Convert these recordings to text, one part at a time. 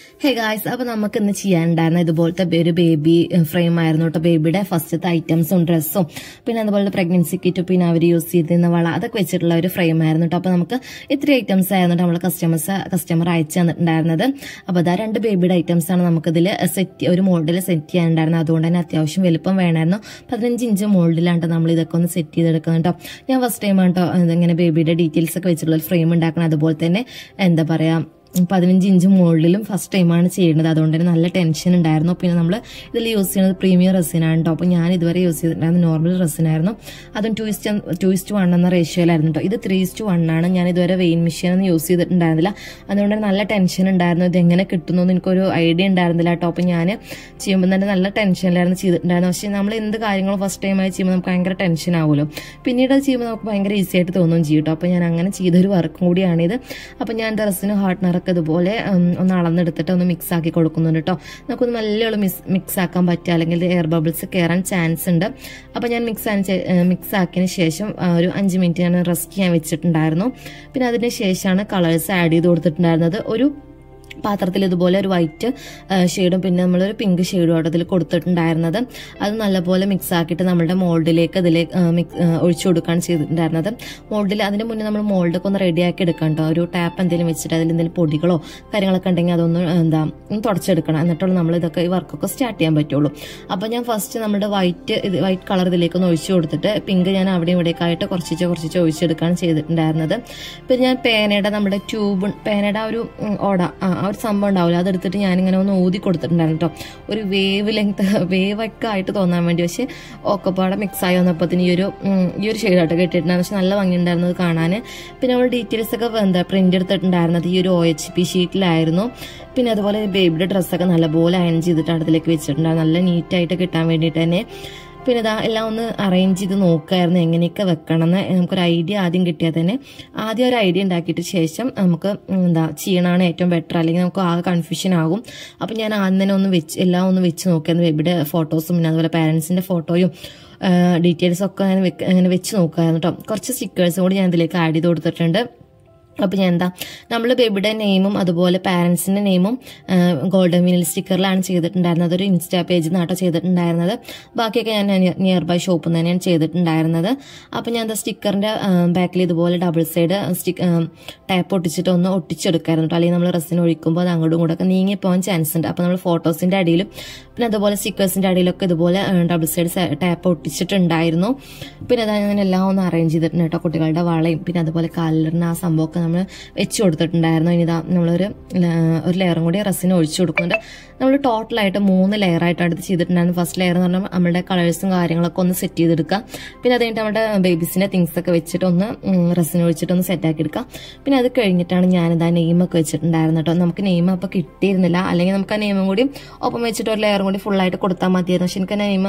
hey guys അപ്പൊ നമുക്ക് ഇന്ന് ചെയ്യാനുണ്ടായിരുന്ന ഇതുപോലത്തെ ഒരു ബേബി ഫ്രെയിം ആയിരുന്നു കേട്ടോ ബേബിയുടെ ഫസ്റ്റത്തെ ഐറ്റംസും ഡ്രസ്സും പിന്നെ അതുപോലെ പ്രഗ്നൻസി കിറ്റും പിന്നെ അവർ യൂസ് ചെയ്തിരുന്ന വള അതൊക്കെ വെച്ചിട്ടുള്ള ഒരു ഫ്രെയിം ആയിരുന്നു കേട്ടോ അപ്പൊ നമുക്ക് ഇത്ര ഐറ്റംസ് ആയിരുന്നു നമ്മൾ കസ്റ്റമേഴ്സ് കസ്റ്റമർ അയച്ചു തന്നിട്ടുണ്ടായിരുന്നത് അപ്പൊ അതാ രണ്ട് ബേബിയുടെ ഐറ്റംസ് ആണ് നമുക്കിതിൽ സെറ്റ് ഒരു മോൾഡിൽ സെറ്റ് ചെയ്യാനുണ്ടായിരുന്നത് അതുകൊണ്ട് തന്നെ അത്യാവശ്യം വലുപ്പം വേണമായിരുന്നു പതിനഞ്ച് ഇഞ്ച് മോൾഡിലാണ് ട്ടോ നമ്മൾ ഇതൊക്കെ ഒന്ന് സെറ്റ് ചെയ്തെടുക്കുന്നത് കേട്ടോ ഞാൻ ഫസ്റ്റ് ടൈം ആണ് കേട്ടോ ഇങ്ങനെ ബേബിയുടെ ഡീറ്റെയിൽസ് ഒക്കെ വെച്ചിട്ടുള്ള ഒരു ഫ്രെയിം ഉണ്ടാക്കണം അതുപോലെ തന്നെ എന്താ പറയാ പതിനഞ്ച് ഇഞ്ച് മുകളിലും ഫസ്റ്റ് ടൈമാണ് ചെയ്യുന്നത് അതുകൊണ്ട് തന്നെ നല്ല ടെൻഷൻ ഉണ്ടായിരുന്നു പിന്നെ നമ്മൾ ഇതിൽ യൂസ് ചെയ്യുന്നത് പ്രീമിയം റെസിനാണ് കേട്ടോ അപ്പോൾ ഞാൻ ഇതുവരെ യൂസ് ചെയ്തിട്ടുണ്ടായിരുന്നത് നോർമൽ റെസിനായിരുന്നു അതും two is to two is to one എന്ന റേഷ്യോയിലായിരുന്നു കേട്ടോ ഇത് ത്രീ ഇസ്റ്റ് വൺ ആണ് ഞാൻ ഇതുവരെ വെയിൻ മെഷീൻ ഒന്നും യൂസ് ചെയ്തിട്ടുണ്ടായിരുന്നില്ല അതുകൊണ്ട് തന്നെ നല്ല ടെൻഷൻ ഉണ്ടായിരുന്നു ഇത് എങ്ങനെ കിട്ടുന്നു എന്ന് എനിക്കൊരു ഐഡിയ ഉണ്ടായിരുന്നില്ല കേട്ടോ അപ്പോൾ ഞാൻ ചെയ്യുമ്പോൾ തന്നെ നല്ല ടെൻഷനിലായിരുന്നു ചെയ്തിട്ടുണ്ടായിരുന്നത് പക്ഷേ നമ്മൾ എന്ത് കാര്യങ്ങളും ഫസ്റ്റ് ടൈമായി ചെയ്യുമ്പോൾ നമുക്ക് ഭയങ്കര ടെൻഷൻ ആവുമല്ലോ പിന്നീട് അത് ചെയ്യുമ്പോൾ നമുക്ക് ഭയങ്കര ഈസി ആയിട്ട് തോന്നുകയും ചെയ്യും കേട്ടോ അപ്പോൾ ഞാൻ അങ്ങനെ ചെയ്തൊരു വർക്കും കൂടിയാണിത് അപ്പോൾ ഞാൻ ഡ്രസ്സിന് ഹാർട്ട്നറൊക്കെ ഇതുപോലെ ഉം, ഒന്ന് അളന്നെടുത്തിട്ട് ഒന്ന് മിക്സ് ആക്കി കൊടുക്കുന്നുണ്ട് കേട്ടോ നമുക്കൊന്ന് നല്ലോണം മിക്സ് മിക്സ് ആക്കാൻ പറ്റുക അല്ലെങ്കിൽ എയർ ബബിൾസ് കയറാൻ ചാൻസ് ഉണ്ട് അപ്പോൾ ഞാൻ മിക്സ് മിക്സ് ആക്കിയതിന് ശേഷം ആ, ഒരു അഞ്ച് മിനിറ്റ് ഞാൻ റെസ്റ്റ് ചെയ്യാൻ വെച്ചിട്ടുണ്ടായിരുന്നു പിന്നെ അതിന് ശേഷമാണ് കളേഴ്സ് ആഡ് ചെയ്ത് കൊടുത്തിട്ടുണ്ടായിരുന്നത് ഒരു പാത്രത്തിൽ ഇതുപോലെ ഒരു വൈറ്റ് ഷെയ്ഡും പിന്നെ നമ്മളൊരു പിങ്ക് ഷെയ്ഡും ആണ് ഇതിൽ കൊടുത്തിട്ടുണ്ടായിരുന്നത് അത് നല്ലപോലെ മിക്സ് ആക്കിയിട്ട് നമ്മുടെ മോൾഡിലേക്ക് ഇതിലേക്ക് മിക്സ് ഒഴിച്ചു കൊടുക്കുകയാണ് ചെയ്തിട്ടുണ്ടായിരുന്നത് മോൾഡിൽ അതിന് മുന്നേ നമ്മൾ മോൾഡൊക്കെ ഒന്ന് റെഡിയാക്കി എടുക്കണം കേട്ടോ ഒരു ടാപ്പ് എന്തെങ്കിലും വെച്ചിട്ട് അതിൽ എന്തെങ്കിലും പൊടികളോ കാര്യങ്ങളൊക്കെ ഉണ്ടെങ്കിൽ അതൊന്ന് എന്താ ഒന്ന് തുടച്ചെടുക്കണം എന്നിട്ടുള്ള നമ്മൾ ഇതൊക്കെ ഈ വർക്കൊക്കെ സ്റ്റാർട്ട് ചെയ്യാൻ പറ്റുള്ളൂ അപ്പോൾ ഞാൻ ഫസ്റ്റ് നമ്മുടെ വൈറ്റ് ഇത് വൈറ്റ് കളർ ഇതിലേക്ക് ഒന്ന് ഒഴിച്ചു കൊടുത്തിട്ട് പിങ്ക് ഞാൻ അവിടെയും ഇവിടെയൊക്കെ ആയിട്ട് കുറച്ചിച്ച് കുറച്ചിച്ച് ഒഴിച്ചെടുക്കുകയാണ് ചെയ്തിട്ടുണ്ടായിരുന്നത് പിന്നെ ഞാൻ പേനയുടെ നമ്മുടെ ട്യൂബ് പേനയുടെ ആ ഒരു ഉം, ഓട ആ ആ ഒരു സംഭവം ഉണ്ടാവില്ല അതെടുത്തിട്ട് ഞാനിങ്ങനെ ഒന്ന് ഊതി കൊടുത്തിട്ടുണ്ടായിരുന്നു കേട്ടോ ഒരു വേവ് ലെങ്ത് വേവൊക്കെ ആയിട്ട് തോന്നാൻ വേണ്ടി പക്ഷേ ഒക്കെപ്പാടെ മിക്സ് ആയി വന്നപ്പോഴത്തേന് ഈ ഒരു ഉം, ഈ ഒരു ഷെയ്ഡായിട്ട് കിട്ടിയിട്ടുണ്ടായിരുന്നു പക്ഷെ നല്ല ഭംഗിയുണ്ടായിരുന്നത് കാണാൻ പിന്നെ നമ്മൾ ഡീറ്റെയിൽസ് ഒക്കെ എന്താ പ്രിന്റ് എടുത്തിട്ടുണ്ടായിരുന്നത് ഈ ഒരു ഒ എച്ച് പി ഷീറ്റിലായിരുന്നു പിന്നെ അതുപോലെ ബേബിയുടെ ഡ്രസ്സൊക്കെ നല്ലപോലെ അയൺ ചെയ്തിട്ടാണ് ഇതിലേക്ക് വെച്ചിട്ടുണ്ടായിരുന്നു നല്ല നീറ്റായിട്ട് കിട്ടാൻ വേണ്ടിയിട്ട് തന്നെ പിന്നെ ഇതാ എല്ലാം ഒന്ന് അറേഞ്ച് ചെയ്ത് നോക്കായിരുന്നു എങ്ങനെയൊക്കെ വെക്കണം എന്ന് നമുക്കൊരു ഐഡിയ ആദ്യം കിട്ടിയാൽ തന്നെ ആദ്യം ഒരു ഐഡിയ ഉണ്ടാക്കിയിട്ട് ശേഷം നമുക്ക് എന്താ ചെയ്യണമാണ് ഏറ്റവും ബെറ്റർ അല്ലെങ്കിൽ നമുക്ക് ആകെ കൺഫ്യൂഷൻ ആകും അപ്പം ഞാൻ ആദ്യം തന്നെ ഒന്ന് വെച്ച് എല്ലാം ഒന്ന് വെച്ച് നോക്കിയായിരുന്നു ബേബിയുടെ ഫോട്ടോസും പിന്നെ അതുപോലെ പാരൻസിൻ്റെ ഫോട്ടോയും ഡീറ്റെയിൽസ് ഒക്കെ ഞാൻ വെക്ക- അങ്ങനെ വെച്ച് നോക്കായിരുന്നു കേട്ടോ കുറച്ച് സ്റ്റിക്കേഴ്സും കൂടി ഞാൻ ഇതിലേക്ക് ആഡ് ചെയ്ത് കൊടുത്തിട്ടുണ്ട് അപ്പോൾ ഞാൻ എന്താ നമ്മൾ ബേബിയുടെ നെയിമും അതുപോലെ പാരൻസിൻ്റെ നെയിമും ഗോൾഡൻ വിനിൽ സ്റ്റിക്കറിലാണ് ചെയ്തിട്ടുണ്ടായിരുന്നത് അതൊരു ഇൻസ്റ്റാ പേജിൽ നിന്നാട്ടോ ചെയ്തിട്ടുണ്ടായിരുന്നത് ബാക്കിയൊക്കെ ഞാൻ നിയർ ബൈ ഷോപ്പിൽ നിന്ന് തന്നെയാണ് ചെയ്തിട്ടുണ്ടായിരുന്നത് അപ്പോൾ ഞാൻ എന്താ സ്റ്റിക്കറിൻ്റെ ബാക്കിൽ ഇതുപോലെ ഡബിൾ സൈഡ് സ്റ്റിക്ക് ടാപ്പ് ഒട്ടിച്ചിട്ട് ഒന്ന് ഒട്ടിച്ചെടുക്കായിരുന്നു കേട്ടോ അല്ലെങ്കിൽ നമ്മൾ റെസിന് ഒഴിക്കുമ്പോൾ അത് അങ്ങോട്ടും ഇങ്ങോട്ടൊക്കെ നീങ്ങി പോകാൻ ചാൻസ് ഉണ്ട് അപ്പോൾ നമ്മൾ ഫോട്ടോസിൻ്റെ അടിയിലും പിന്നെ അതുപോലെ സ്റ്റിക്കേഴ്സിൻ്റെ അടിയിലൊക്കെ ഇതുപോലെ ഡബിൾ സൈഡ് ടാപ്പ് ഒട്ടിച്ചിട്ടുണ്ടായിരുന്നു പിന്നെ അതാ ഞാൻ എല്ലാം ഒന്ന് അറേഞ്ച് ചെയ്തിട്ടുണ്ട് കേട്ടോ കുട്ടികളുടെ വളയും പിന്നെ അതുപോലെ കാലിന് ആ സംഭവമൊക്കെ നമ്മൾ വെച്ച് കൊടുത്തിട്ടുണ്ടായിരുന്നു ഇനി ഇതാ നമ്മളൊരു ല- ഒരു ലെയറും കൂടി റസിന് ഒഴിച്ചു കൊടുക്കുന്നുണ്ട് നമ്മൾ ടോട്ടലായിട്ട് മൂന്ന് ലെയർ ആയിട്ടാണ് ഇത് ചെയ്തിട്ടുണ്ടായിരുന്നു ഫസ്റ്റ് ലെയർ എന്ന് പറഞ്ഞാൽ നമ്മുടെ കളേഴ്സും കാര്യങ്ങളൊക്കെ ഒന്ന് സെറ്റ് ചെയ്തെടുക്കുക പിന്നെ അത് കഴിഞ്ഞിട്ട് നമ്മുടെ ബേബീസിന്റെ തിങ്സ് ഒക്കെ വെച്ചിട്ട് ഒന്ന് റസിന് ഒഴിച്ചിട്ട് ഒന്ന് സെറ്റ് ആക്കി എടുക്കുക പിന്നെ അത് കഴിഞ്ഞിട്ടാണ് ഞാനിതാ നെയിമൊക്കെ വെച്ചിട്ടുണ്ടായിരുന്നു കേട്ടോ നമുക്ക് നെയിം അപ്പോൾ കിട്ടിയിരുന്നില്ല അല്ലെങ്കിൽ നമുക്ക് ആ നെയിമും കൂടി ഒപ്പം വെച്ചിട്ട് ഒരു ലെയറും കൂടി ഫുള്ളായിട്ട് കൊടുത്താൽ മതിയായിരുന്നു പക്ഷെ എനിക്ക് നെയിം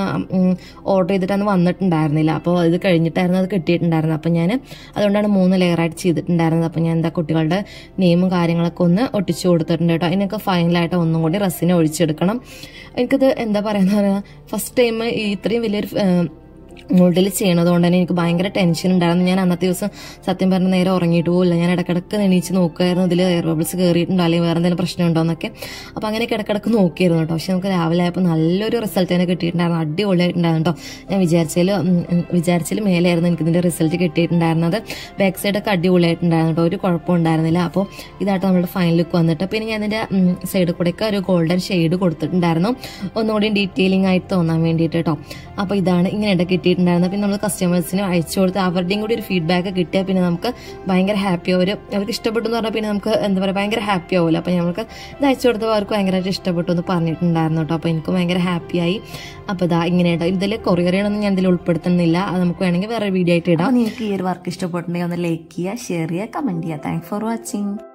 ഓർഡർ ചെയ്തിട്ട് അന്ന് വന്നിട്ടുണ്ടായിരുന്നില്ല അപ്പോൾ ഇത് കഴിഞ്ഞിട്ടായിരുന്നു അത് കിട്ടിയിട്ടുണ്ടായിരുന്നത് അപ്പം ഞാൻ അതുകൊണ്ടാണ് മൂന്ന് ലെയറായിട്ട് ചെയ്തിട്ടുണ്ടായിരുന്നത് അപ്പം ഞാൻ എന്താ കുട്ടികളുടെ നെയിമും കാര്യങ്ങളൊക്കെ ഒന്ന് ഒട്ടിച്ചു കൊടുത്തിട്ടുണ്ട് കേട്ടോ ഇതിനൊക്കെ ഫൈനലായിട്ട് ഒന്നും കൂടി റസിനെ ഒഴിച്ചെടുക്കണം എനിക്കത് എന്താ പറയുക ഫസ്റ്റ് ടൈം ഈ ഇത്രയും വലിയൊരു ഏഹ്, മോൾഡിൽ ചെയ്യണത് കൊണ്ട് തന്നെ എനിക്ക് ഭയങ്കര ടെൻഷൻ ഉണ്ടായിരുന്നു ഞാൻ അന്നത്തെ ദിവസം സത്യം പറഞ്ഞ നേരെ ഉറങ്ങിയിട്ട് പോകില്ല ഞാൻ ഇടക്കിടക്ക് എണീച്ച് നോക്കുമായിരുന്നു ഇതിൽ എയർ ബബിൾസ് കയറിയിട്ടുണ്ടോ അല്ലെങ്കിൽ വേറെ എന്തെങ്കിലും പ്രശ്നം ഉണ്ടോ എന്നൊക്കെ അപ്പോൾ അങ്ങനെ ഇടക്കിടക്ക് നോക്കിയിരുന്നു കേട്ടോ പക്ഷെ നമുക്ക് രാവിലെ ആയപ്പോൾ നല്ലൊരു റിസൾട്ട് തന്നെ കിട്ടിയിട്ടുണ്ടായിരുന്നു അടിപൊളിയായിട്ടുണ്ടായിരുന്നു കേട്ടോ ഞാൻ വിചാരിച്ചാൽ വിചാരിച്ചാൽ മേലെയായിരുന്നു എനിക്ക് ഇതിൻ്റെ റിസൾട്ട് കിട്ടിയിട്ടുണ്ടായിരുന്നത് ബാക്ക് സൈഡൊക്കെ അടിപൊളിയായിട്ടുണ്ടായിരുന്നു കേട്ടോ ഒരു കുഴപ്പം ഉണ്ടായിരുന്നില്ല അപ്പോൾ ഇതായിട്ട് നമ്മുടെ ഫൈനൽ ലുക്ക് വന്നിട്ട് പിന്നെ ഞാൻ ഇതിൻ്റെ സൈഡിൽ കൂടെയൊക്കെ ഒരു ഗോൾഡൻ ഷെയ്ഡ് കൊടുത്തിട്ടുണ്ടായിരുന്നു ഒന്നുകൂടി ഡീറ്റെയിലിംഗ് ആയിട്ട് തോന്നാൻ വേണ്ടിയിട്ട് കേട്ടോ അപ്പോൾ ഇതാണ് ഇങ്ങനെയായിട്ട് കിട്ടിയിട്ടുണ്ടായിരുന്നത് പിന്നെ നമ്മൾ കസ്റ്റമേഴ്സിന് അയച്ചു കൊടുത്ത് അവരുടെയും കൂടി ഒരു ഫീഡ്ബാക്ക് കിട്ടിയാൽ പിന്നെ നമുക്ക് ഭയങ്കര ഹാപ്പി ആവും ഒരു അവർക്ക് ഇഷ്ടപ്പെട്ടു എന്ന് പറഞ്ഞാൽ പിന്നെ നമുക്ക് എന്താ പറയുക ഭയങ്കര ഹാപ്പി ആവുമല്ലോ അപ്പോൾ നമുക്ക് ഇത് അയച്ചു കൊടുത്തപ്പോൾ അവർക്ക് ഭയങ്കരമായിട്ട് ഇഷ്ടപ്പെട്ടു എന്ന് പറഞ്ഞിട്ടുണ്ടായിരുന്നു കേട്ടോ അപ്പോൾ എനിക്ക് ഭയങ്കര ഹാപ്പിയായി അപ്പോൾ ഇതാ ഇങ്ങനെയായിട്ട് ഇതിൽ കൊറിയർ ചെയ്യണമെന്ന് ഞാൻ ഇതിൽ ഉൾപ്പെടുത്തുന്നില്ല അത് നമുക്ക് വേണമെങ്കിൽ വേറെ വീഡിയോ ആയിട്ട് ഇടാം അപ്പോൾ നിങ്ങൾക്ക് ഈ ഒരു വർക്ക് ഇഷ്ടപ്പെട്ടിട്ടുണ്ടെങ്കിൽ ഒന്ന് ലൈക്ക് ചെയ്യുക ഷെയർ ചെയ്യുക കമൻറ്റ് ചെയ്യുക താങ്ക്സ് ഫോർ വാച്ചിങ്